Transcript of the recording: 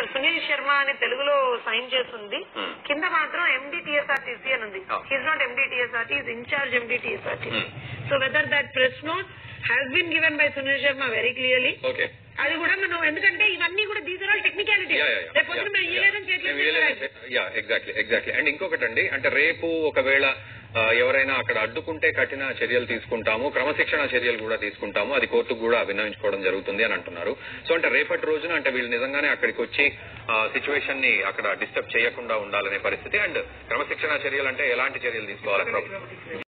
సునీల్ శర్మ అని తెలుగులో సైన్ చేస్తుంది Hmm. కింద మాత్రం ఎండిటిఎస్ఆర్టీసీ అని ఉంది Oh. He's not MD TSRT is incharge MD TSRT Hmm. So whether that press note has been given by Sunil Sharma very clearly okay అది కూడా మనం ఎందుకంటే ఇవన్నీ కూడా దీస్ ఆర్ ఆల్ టెక్నికాలిటీ రేపు పొద్దున్న మేము ఇయ్యలేదని చేతులు యా ఎగ్జాక్ట్లీ ఎగ్జాక్ట్లీ అండ్ ఇంకొకటి అండి అంటే రేపు ఒకవేళ ఆ, ఎవరైనా అక్కడ అడ్డుకుంటే కఠిన చర్యలు తీసుకుంటాము క్రమశిక్షణ చర్యలు కూడా తీసుకుంటాము అది కోర్టుకు కూడా విన్నవించుకోవడం జరుగుతుంది అని అంటున్నారు సో అంటే రేపటి రోజున అంటే వీళ్ళు నిజంగానే అక్కడికి వచ్చి సిచ్యువేషన్ ని అక్కడ డిస్టర్బ్ చేయకుండా ఉండాలనే పరిస్థితి అండ్ క్రమశిక్షణ చర్యలు అంటే ఎలాంటి చర్యలు తీసుకోవాలి ప్రభుత్వం